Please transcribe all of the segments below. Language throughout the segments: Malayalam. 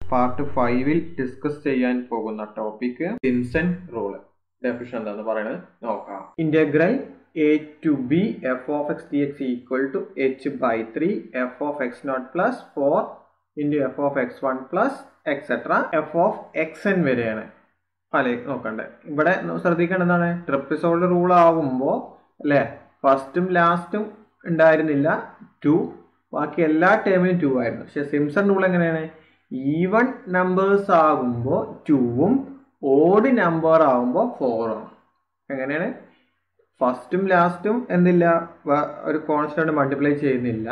പാർട്ട് ഫൈവിൽ ഡിസ്കസ് ചെയ്യാൻ പോകുന്ന ടോപ്പിക് സിംസൺ റൂള് ഡെഫിഷൻ എന്താന്ന് പറയുന്നത് നോക്കാം integral A to B F of X D X equal to H by three F of X not plus four into F of X one plus etcetera F of X N വരെയാണ് അല്ലെ നോക്കണ്ടേ ഇവിടെ ശ്രദ്ധിക്കേണ്ടതാണ് ട്രിപ്പിസോൾഡ് റൂൾ ആവുമ്പോൾ അല്ലേ ഫസ്റ്റും ലാസ്റ്റും ഉണ്ടായിരുന്നില്ല ടു ബാക്കി എല്ലാ ടേമിനും ടു ആയിരുന്നു പക്ഷെ സിംസൺ റൂൾ എങ്ങനെയാണ് ഈവൺ നമ്പേഴ്സ് ആകുമ്പോൾ ടൂവും ഓഡ് നമ്പർ ആകുമ്പോൾ ഫോറും എങ്ങനെയാണ് ഫസ്റ്റും ലാസ്റ്റും എന്തില്ല ഒരു കോൺസ്റ്റന്റ് മൾട്ടിപ്ലൈ ചെയ്യുന്നില്ല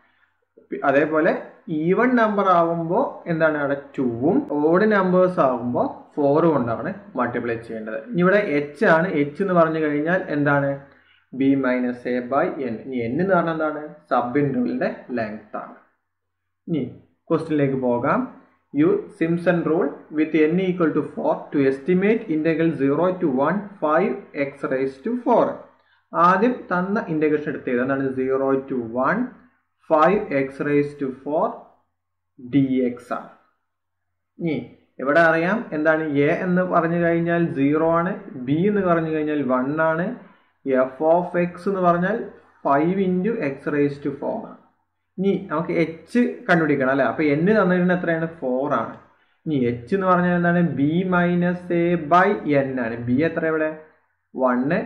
അതേപോലെ ഈവൺ നമ്പർ ആകുമ്പോൾ എന്താണ് അവിടെ ടൂവും ഓഡ് നമ്പേഴ്സ് ആകുമ്പോൾ ഫോറും കൊണ്ടാണ് മൾട്ടിപ്ലൈ ചെയ്യേണ്ടത് ഇനി ഇവിടെ എച്ച് ആണ് എച്ച് എന്ന് പറഞ്ഞു കഴിഞ്ഞാൽ എന്താണ് B minus A by N ഇനി എൻ എന്ന് പറഞ്ഞാൽ എന്താണ് സബ് ഇൻറ്റർവലിന്റെ ലെങ്ത് ആണ് ഇനി ക്വസ്റ്റിനിലേക്ക് പോകാം use Simpson rule with N equal to four to estimate integral zero to one five X raise to four ആദ്യം തന്ന ഇൻറ്റഗ്രേഷൻ എടുത്തത് എന്താണ് zero to one five X raise to four D X ആണ് ഇനി ഇവിടെ അറിയാം എന്താണ് എ എന്ന് പറഞ്ഞു കഴിഞ്ഞാൽ സീറോ ആണ് ബി എന്ന് പറഞ്ഞു കഴിഞ്ഞാൽ വൺ ആണ് എഫ് ഓഫ് എക്സ് എന്ന് പറഞ്ഞാൽ five into X raise to four ആണ് ഇനി നമുക്ക് എച്ച് കണ്ടുപിടിക്കണം അല്ലേ അപ്പൊ എന്ന് തന്നിട്ടുണ്ട് എത്രയാണ് ഫോർ ആണ് ഇനി എച്ച് എന്ന് പറഞ്ഞാൽ എന്താണ് B minus A by N ആണ് ബി എത്ര ഇവിടെ വണ്ണ്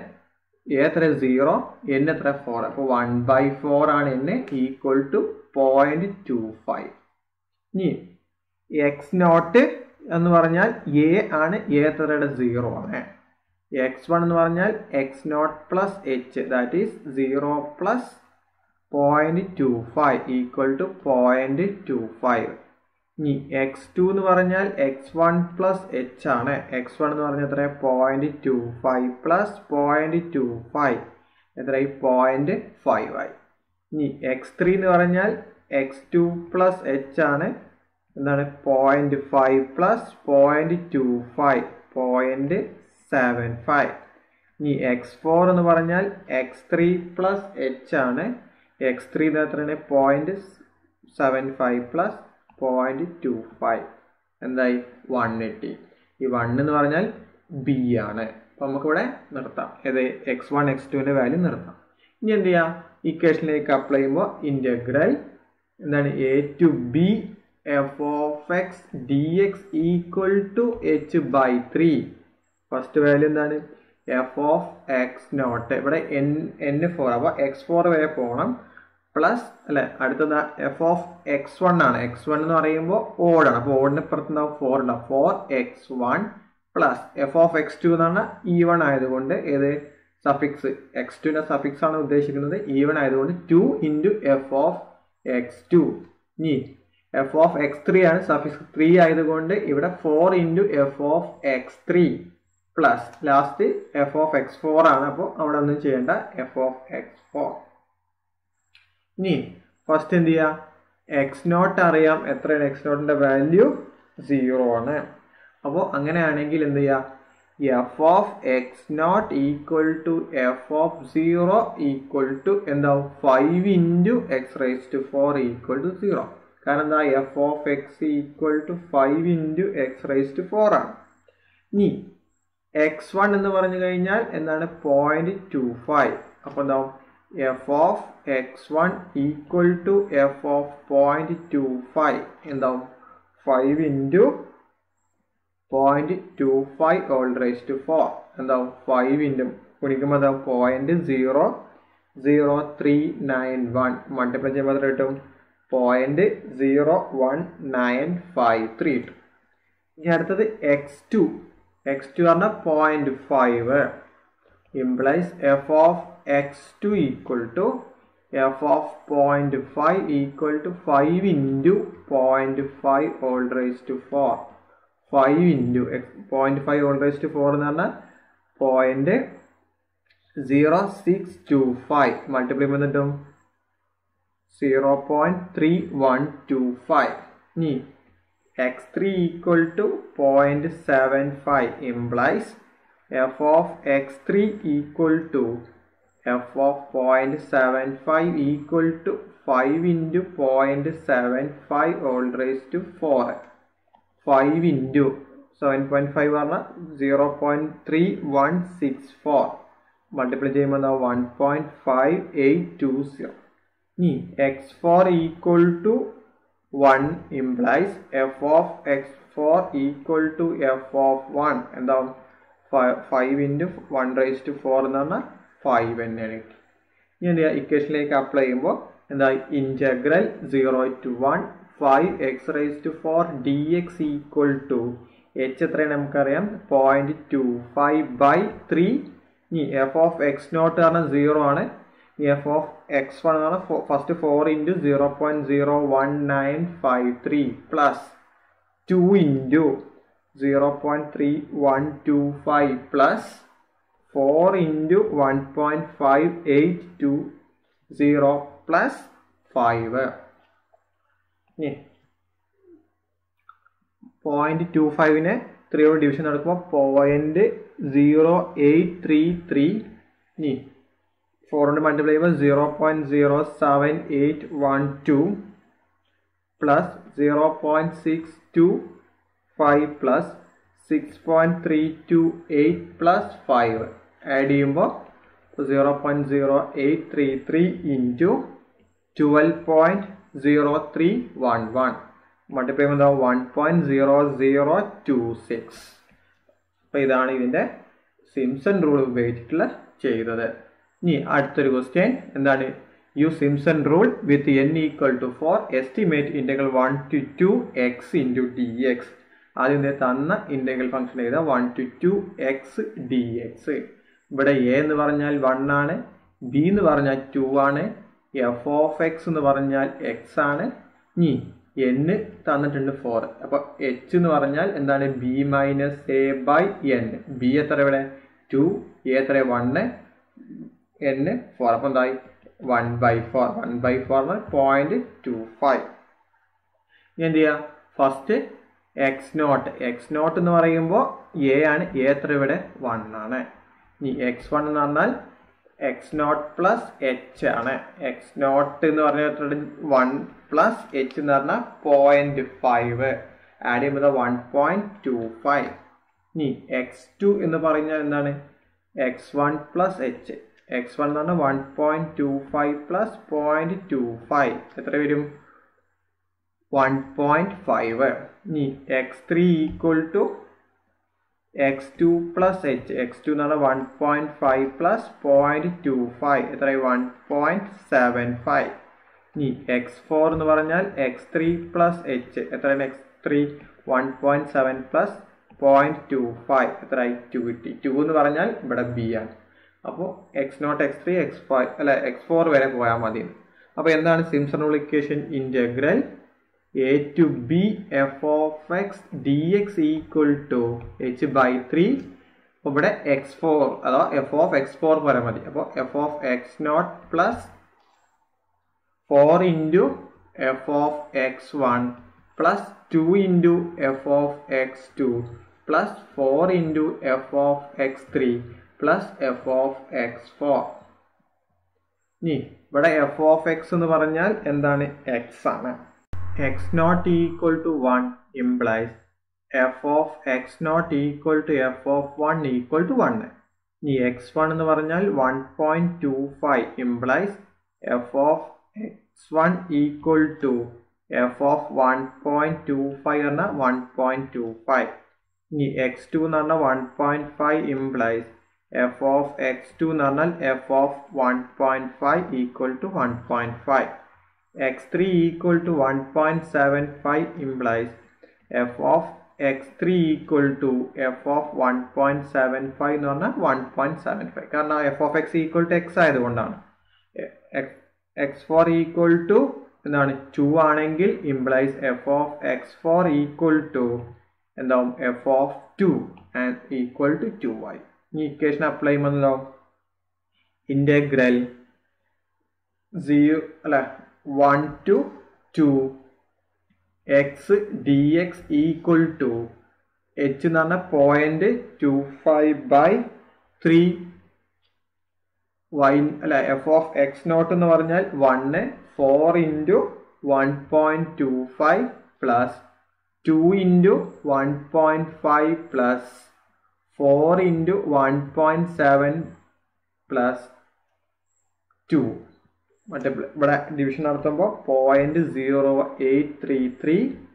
എ എത്ര സീറോ എൻ എത്ര ഫോർ അപ്പോൾ വൺ ബൈ ഫോർ ആണ് N equal to point two five ഇനി എക്സ് നോട്ട് എന്ന് പറഞ്ഞാൽ എ ആണ് എ എത്രയുടെ സീറോ ആണ് എക്സ് വൺ എന്ന് പറഞ്ഞാൽ X not plus H that is zero plus point two five equal to point two five ഇനി എക്സ് ടു എന്ന് പറഞ്ഞാൽ എക്സ് വൺ പ്ലസ് എച്ച് ആണ് എക്സ് വൺ എന്ന് പറഞ്ഞാൽ എത്ര point two five plus point two five എത്രയായി പോയിന്റ് ഫൈവ് ആയി ഇനി എക്സ് ത്രീ എന്ന് പറഞ്ഞാൽ എക്സ് ടു പ്ലസ് എച്ച് ആണ് എന്താണ് point five plus point two five point seven five ഇനി എക്സ് ഫോർ എന്ന് പറഞ്ഞാൽ എക്സ് ത്രീ പ്ലസ് എച്ച് ആണ് എക്സ് ത്രീ എത്രയാണ് point seven five plus point two five എന്തായി വൺ എയ്റ്റി ഈ വൺ എന്ന് പറഞ്ഞാൽ ബി ആണ് അപ്പൊ നമുക്കിവിടെ നിർത്താം ഏത് എക്സ് വൺ എക്സ് ടുവിന്റെ വാല്യൂ നിർത്താം ഇനി എന്ത് ചെയ്യാം ഇക്വേഷനിലേക്ക് അപ്ലൈ ചെയ്യുമ്പോൾ ഇന്റഗ്രൽ എന്താണ് A to B F of X D X equal to H by three first value എന്താണ് എഫ് ഓഫ് എക്സ് നോട്ട് ഇവിടെ എൻ എൻ ഫോർ അപ്പോൾ എക്സ് ഫോർ വരെ പോകണം പ്ലസ് അല്ലെ അടുത്തത് എഫ് ഓഫ് എക്സ് വൺ ആണ് എക്സ് വൺ എന്ന് പറയുമ്പോൾ ഓടാണ് അപ്പോൾ ഓടിന് പുറത്ത് എന്താവും ഫോർ ഉണ്ടാവും four X one plus F of X two എന്നാണ് ഇ വൺ ആയതുകൊണ്ട് ഏത് സഫിക്സ് എക്സ് ടുവിന്റെ സഫിക്സ് ആണ് ഉദ്ദേശിക്കുന്നത് ഇ വൺ ആയതുകൊണ്ട് two into F of X two ഇനി എഫ് ഓഫ് എക്സ് ത്രീ ആണ് സഫിക്സ് ത്രീ ആയതുകൊണ്ട് ഇവിടെ four into F of X three plus last F of X four ആണ് അപ്പോൾ അവിടെ ഒന്നും ചെയ്യേണ്ട എഫ് ഓഫ് എക്സ് ഫോർ ഇനി ഫസ്റ്റ് എന്ത് ചെയ്യാം എക്സ് നോട്ട് അറിയാം എത്രയാണ് എക്സ് നോട്ടിന്റെ വാല്യൂ സീറോ ആണ് അപ്പോൾ അങ്ങനെയാണെങ്കിൽ എന്ത് ചെയ്യാം F of X naught equal to F of zero equal to എന്താവും five into X raise to four equal to zero കാരണം എന്താ F of X equal to five into X raise to four ആണ് ഇനി എക്സ് വൺ എന്ന് പറഞ്ഞു കഴിഞ്ഞാൽ എന്താണ് പോയിന്റ് ടു ഫൈവ് അപ്പോൾ എന്താവും F of X one equal to F of point two five എന്താവും five into point two five whole raise to four എന്താവും ഫൈവ് ഇൻറ്റു ഗുണിക്കുമ്പോൾ എന്താവും point zero zero three nine one multiply ചെയ്യുമ്പോൾ എത്ര കിട്ടും point zero one nine five three കിട്ടും ഇനി അടുത്തത് എക്സ് ടു എക്സ് ടു പറഞ്ഞാൽ point five implies F of X two equal to F of point five equal to five into point five whole raise to four five into point five whole raise to four എന്ന് പറഞ്ഞാൽ point zero six two five multiply വന്നിട്ടും zero point three one two five ഇനി X three equal to point seven five implies F of X three equal to F of point seven five equal to five into point seven five whole raise to four five into seven point five പറഞ്ഞാൽ zero point three one six four multiply ചെയ്യുമ്പോൾ എന്താ one point five eight two zero ഇനി X four equal to one implies F of X four equal to F of one എന്താവും five into one raise to four എന്ന് പറഞ്ഞാൽ ഫൈവ് തന്നെയാണ് കിട്ടി ഇനി എന്ത് ചെയ്യുക ഇക്വേഷനിലേക്ക് അപ്ലൈ ചെയ്യുമ്പോൾ എന്താ integral zero to one five X raise to four D X equal to H എത്രയാണ് നമുക്കറിയാം point two five by three ഇനി എഫ് ഓഫ് എക്സ് നോട്ട് കാരണം സീറോ ആണ് എഫ് ഓഫ് എക്സ് വൺ എന്ന് പറഞ്ഞാൽ first four into zero point zero one nine five three plus two into zero point three one two five plus four into one point five eight two zero plus five ഇനി പോയിന്റ് ടു ഫൈവിനെ ത്രീയോട് ഡിവിഷൻ നടക്കുമ്പോൾ point zero eight three three ഇനി ഫോർ കൊണ്ട് മൾട്ടിപ്ലൈ ചെയ്യുമ്പോൾ zero point zero seven eight one two plus zero point six two five plus six point three two eight plus five add ചെയ്യുമ്പോൾ zero point zero eight three three into twelve point zero three one one multiply ചെയ്യുമ്പോൾ one point zero zero two six അപ്പോൾ ഇതാണ് ഇതിൻ്റെ സിംസൺ റൂൾ ഉപയോഗിച്ചിട്ടുള്ള ചെയ്തത് ഇനി അടുത്തൊരു ക്വസ്റ്റ്യൻ എന്താണ് use Simpson rule with N equal to four estimate integral one to two X into D X ആദ്യം തന്ന ഇൻറ്റഗ്രൽ ഫംഗ്ഷൻ ചെയ്ത one to two X D X ഇവിടെ എ എന്ന് പറഞ്ഞാൽ വൺ ആണ് ബി എന്ന് പറഞ്ഞാൽ ടു ആണ് എഫ് ഓഫ് എക്സ് എന്ന് പറഞ്ഞാൽ എക്സ് ആണ് ഇനി എൻ തന്നിട്ടുണ്ട് ഫോർ അപ്പോൾ എച്ച് എന്ന് പറഞ്ഞാൽ എന്താണ് B minus A by N B എത്ര ഇവിടെ ടു എ എത്ര വണ്ണ് എൻ ഫോർ അപ്പം എന്തായി one by four one by four point two five എന്ത് ചെയ്യുക first X naught X naught എന്ന് പറയുമ്പോൾ എ ആണ് എ എത്ര ഇവിടെ വൺ ആണ് ഇനി എക്സ് വൺ എന്ന് പറഞ്ഞാൽ എക്സ് നോട്ട് പ്ലസ് എച്ച് ആണ് എക്സ് നോട്ട് എന്ന് പറഞ്ഞാൽ വൺ പ്ലസ് എച്ച് എന്ന് പറഞ്ഞാൽ പോയിന്റ് ഫൈവ് ആഡ് ചെയ്യുമ്പോൾ വൺ പോയിന്റ് ടു ഫൈവ് ഇനി എക്സ് ടു എന്ന് പറഞ്ഞാൽ എന്താണ് X one plus H X one എന്ന് പറഞ്ഞാൽ one point two five plus point two five എത്ര വരും വൺ പോയിന്റ് ഫൈവ് ഇനി X three equal to X two plus H X two എന്ന് പറഞ്ഞാൽ one point five plus point two five എത്ര വൺ പോയിന്റ് സെവൻ ഫൈവ് ഇനി എക്സ് ഫോർ എന്ന് പറഞ്ഞാൽ എക്സ് ത്രീ പ്ലസ് എച്ച് എത്രയാണ് X three one point seven plus point two five എത്രയായി ടു കിട്ടി ടു എന്ന് പറഞ്ഞാൽ ഇവിടെ ബി ആണ് അപ്പോൾ X naught X three X five അല്ല എക്സ് ഫോർ വരെ പോയാൽ മതി അപ്പോൾ എന്താണ് Simpson equation integral A to B F of X D X equal to H by three അപ്പോൾ ഇവിടെ എക്സ് ഫോർ അഥവാ എഫ് ഓഫ് എക്സ് ഫോർ വരെ മതി അപ്പോൾ F of X not plus four into F of X one plus two into F of X two plus four into F of X three plus F of X four ഇനി ഇവിടെ എഫ് ഓഫ് എക്സ് എന്ന് പറഞ്ഞാൽ എന്താണ് എക്സ് ആണ് X naught equal to one implies F of X naught equal to F of one equal to one ഇനി എക്സ് വൺ എന്ന് പറഞ്ഞാൽ one point two five implies F of X one equal to F of one point two five പറഞ്ഞാൽ വൺ പോയിന്റ് ടു ഫൈവ് ഇനി എക്സ് ടു എന്ന് പറഞ്ഞാൽ one point five implies F of X two എന്ന് പറഞ്ഞാൽ F of one point five equal to one point five X three equal to one point seven five implies F of X three equal to F of one point seven five എന്ന് പറഞ്ഞാൽ വൺ പോയിന്റ് സെവൻ ഫൈവ് കാരണം F of X equal to X ആയതുകൊണ്ടാണ് എക്സ് ഫോർ ഈക്വൽ ടു എന്താണ് ടു ആണെങ്കിൽ implies F of X four equal to എന്താവും F of two and equal to two ആയി ഈ ഇക്വേഷൻ അപ്ലൈ ചെയ്യുമ്പോൾ എന്താവും ഇൻ്റഗ്രൽ സീറോ അല്ല one to two X D X equal to H എന്ന് പറഞ്ഞാൽ point two five by three Y അല്ല എഫ് ഓഫ് എക്സ് നോട്ട് എന്ന് പറഞ്ഞാൽ one four into one point two five plus two into one point five plus four into one point seven plus two മറ്റേ ഇവിടെ ഡിവിഷൻ നടത്തുമ്പോൾ point zero eight three three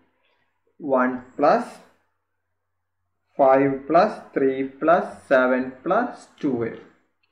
one plus five plus three plus seven plus two വരും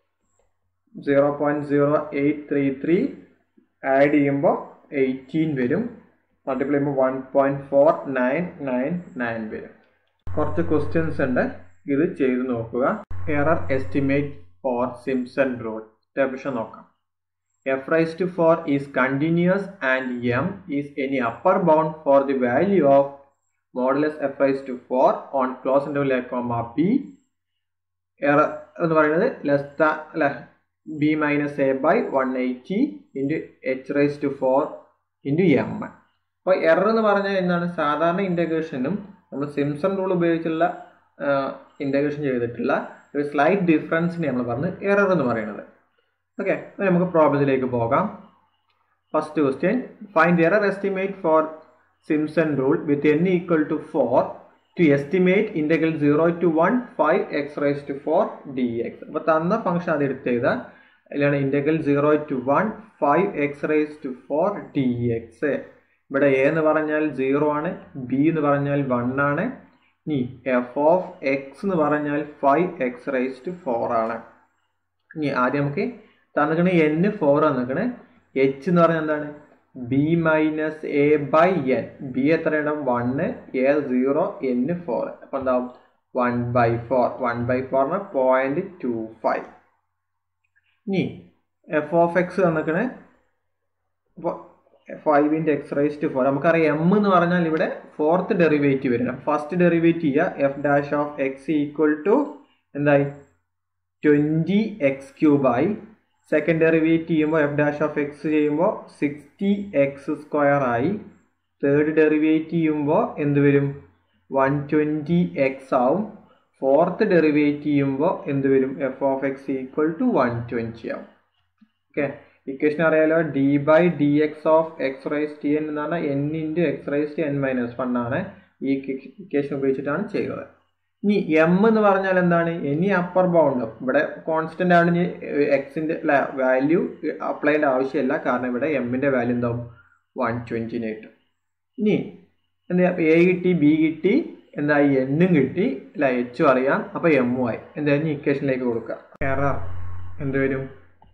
zero point zero eight three three add ചെയ്യുമ്പോൾ എയ്റ്റീൻ വരും മൾട്ടിപ്ലൈ ചെയ്യുമ്പോൾ one point four nine nine nine വരും കുറച്ച് ക്വസ്റ്റ്യൻസ് ഉണ്ട് ഇത് ചെയ്ത് നോക്കുക error estimate for Simpson rule definition നോക്കാം F raise to four is continuous and M is any upper bound for the value of modulus F raise to four on close interval A comma B error എന്ന് പറയുന്നത് ലെസ് ദ അല്ലെ B minus A by one eighty into H raise to four into M അപ്പോൾ എറർ എന്ന് പറഞ്ഞാൽ എന്താണ് സാധാരണ ഇൻ്റഗ്രേഷനും നമ്മൾ സിംസൺ റൂൾ ഉപയോഗിച്ചുള്ള ഇൻ്റഗ്രേഷൻ ചെയ്തിട്ടുള്ള ഒരു സ്ലൈറ്റ് ഡിഫറൻസിനെ നമ്മൾ പറഞ്ഞ് എറർ എന്ന് പറയുന്നത് ഓക്കെ നമുക്ക് പ്രോബ്ലത്തിലേക്ക് പോകാം first question find error estimate for Simpson rule with N equal to four to estimate integral zero to one five x raise to four D x അപ്പോൾ തന്ന ഫംഗ്ഷൻ അത് എടുത്ത് ചെയ്താൽ അതിലാണ് integral zero to one five x raise to four D X ഇവിടെ എ എന്ന് പറഞ്ഞാൽ സീറോ ആണ് ബി എന്ന് പറഞ്ഞാൽ വൺ ആണ് ഇനി എഫ് ഓഫ് എക്സ് എന്ന് പറഞ്ഞാൽ five x raise to four ആണ് ഇനി ആദ്യം നമുക്ക് തന്നിക്കണ എൻ ഫോർ തന്നിക്കണേ എച്ച് എന്ന് പറഞ്ഞാൽ എന്താണ് B minus A by N b എത്രയാണ് one a zero n four അപ്പം എന്താവും one by four one by ഫോറിന് പോയിന്റ് ടു ഫൈവ് ഇനി എഫ് ഓഫ് എക്സ് തന്നിക്കണേ അപ്പോൾ ഫൈവിൻ്റെ എക്സ് റൈസ് ടു ഫോർ നമുക്കറിയാം എം എന്ന് പറഞ്ഞാൽ ഇവിടെ ഫോർത്ത് ഡെറിവേറ്റീവ് വരണം ഫസ്റ്റ് ഡെറിവേറ്റീവ് ചെയ്യുക f dash of X equal to എന്തായി ട്വൻറ്റി എക്സ് ക്യൂബായി സെക്കൻഡ് ഡെറിവേറ്റ് ചെയ്യുമ്പോൾ എഫ് ഡാഷ് ഓഫ് എക്സ് ചെയ്യുമ്പോൾ സിക്സ്റ്റി എക്സ് സ്ക്വയർ ആയി തേർഡ് ഡെറിവേറ്റ് ചെയ്യുമ്പോൾ എന്ത് വരും വൺ ട്വൻറ്റി എക്സ് ആവും ഫോർത്ത് ഡെറിവേറ്റ് ചെയ്യുമ്പോൾ എന്ത് വരും f of X equal to one twenty ആവും ഓക്കെ ഇക്വേഷൻ അറിയാലോ d by d x of x raise to n എന്ന് പറഞ്ഞാൽ n into x raise to n minus one ആണ് ഈ ഇക്വേഷൻ ഉപയോഗിച്ചിട്ടാണ് ചെയ്തത് ഇനി എം എന്ന് പറഞ്ഞാൽ എന്താണ് എനി അപ്പർ ബൗണ്ട് ഇവിടെ കോൺസ്റ്റന്റ് ആണ് ഇനി എക്സിന്റെ വാല്യൂ അപ്ലൈ ചെയ്യേണ്ട ആവശ്യമില്ല കാരണം ഇവിടെ എമ്മിന്റെ വാല്യൂ എന്താവും വൺ ട്വന്റിന് കിട്ടും ഇനി എന്താ എ കിട്ടി ബി കിട്ടി എന്താ എന്നും കിട്ടി അല്ല എച്ചും അറിയാം അപ്പൊ എമ്മും ആയി എന്തായാലും ഇക്വേഷനിലേക്ക് കൊടുക്കുക എറർ എന്ത് വരും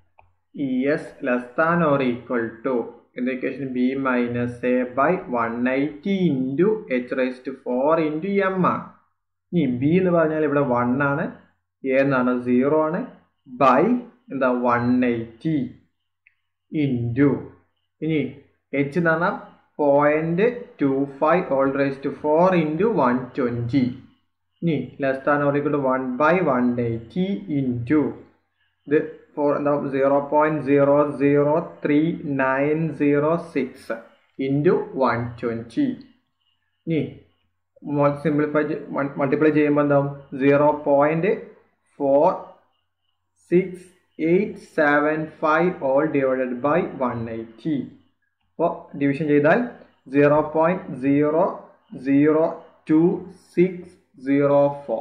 e s less than or equal to എന്താ equation b minus A by one eighty into H raise to four into m ആണ് ഇനി ബി എന്ന് പറഞ്ഞാൽ ഇവിടെ വൺ ആണ് എ എന്നാണ് സീറോ ആണ് ബൈ എന്താ വൺ എയ്റ്റി ഇൻറ്റു ഇനി എച്ച് എന്ന് പറഞ്ഞാൽ point two five whole raise to four into one twenty ഇനി ലെസ് താൻ ഓറിക്കൂട്ട് one by one eighty into ഇത് ഫോർ എന്താ zero point zero zero three nine zero six into one twenty ഇനി സിംപ്ലിഫൈ മൾട്ടിപ്ലൈ ചെയ്യുമ്പോൾ എന്താവും zero point four six eight seven five whole divided by one eighty അപ്പോൾ ഡിവിഷൻ ചെയ്താൽ zero point zero zero two six zero four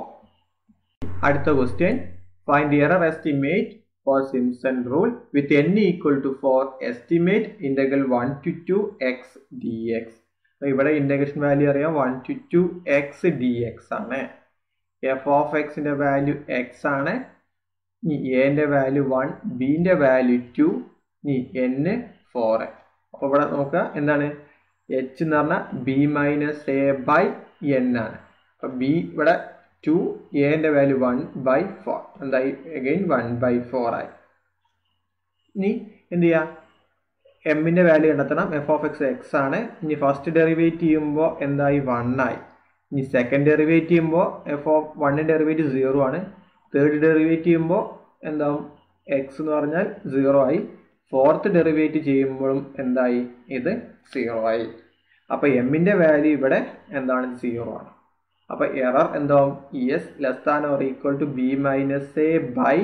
അടുത്ത question find error estimate for Simpson rule with N equal to four estimate integral one to two X D X ഇവിടെ ഇൻ്റഗ്രേഷൻ വാല്യൂ അറിയാം one to two X D X ആണ് എഫ് ഓഫ് എക്സിൻ്റെ വാല്യൂ എക്സ് ആണ് ഇനി എൻ്റെ വാല്യൂ വൺ ബിൻ്റെ വാല്യൂ ടു ഇനി എൻ ഫോർ അപ്പോൾ ഇവിടെ നോക്കുക എന്താണ് എച്ച് എന്ന് പറഞ്ഞാൽ b minus A by N ആണ് അപ്പോൾ ബി ഇവിടെ ടു എൻ്റെ വാല്യൂ വൺ ബൈ ഫോർ എന്തായി അഗെയിൻ വൺ ബൈ ഫോർ ആയി ഇനി എന്ത് ചെയ്യുക എമ്മിൻ്റെ വാല്യൂ കണ്ടെത്തണം എഫ് ഓഫ് എക്സ് എക്സ് ആണ് ഇനി ഫസ്റ്റ് ഡെറിവേറ്റ് ചെയ്യുമ്പോൾ എന്തായി വൺ ആയി ഇനി സെക്കൻഡ് ഡെറിവേറ്റ് ചെയ്യുമ്പോൾ എഫ് ഓഫ് വണ്ണിൻ്റെ ഡെറിവേറ്റ് സീറോ ആണ് തേർഡ് ഡെറിവേറ്റ് ചെയ്യുമ്പോൾ എന്താവും എക്സ് എന്ന് പറഞ്ഞാൽ സീറോ ആയി ഫോർത്ത് ഡെറിവേറ്റ് ചെയ്യുമ്പോഴും എന്തായി ഇത് സീറോ ആയി അപ്പോൾ എമ്മിൻ്റെ വാല്യൂ ഇവിടെ എന്താണ് സീറോ ആണ് അപ്പോൾ എറർ എന്താവും e s less than or equal to b minus A by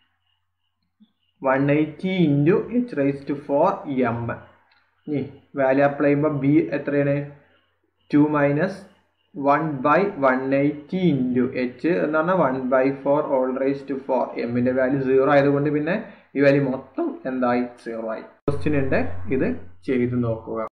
one eighty into H raise to four m ഇനി വാല്യൂ അപ്ലൈ ചെയ്യുമ്പോൾ ബി എത്രയാണ് two minus one by one eighty into h എന്ന് പറഞ്ഞാൽ one by four whole raise to four എമ്മിന്റെ വാല്യൂ സീറോ ആയതുകൊണ്ട് പിന്നെ ഈ വാല്യൂ മൊത്തം എന്തായി സീറോ ആയി ക്വസ്റ്റ്യൻ ഉണ്ട് ഇത് ചെയ്തു നോക്കുക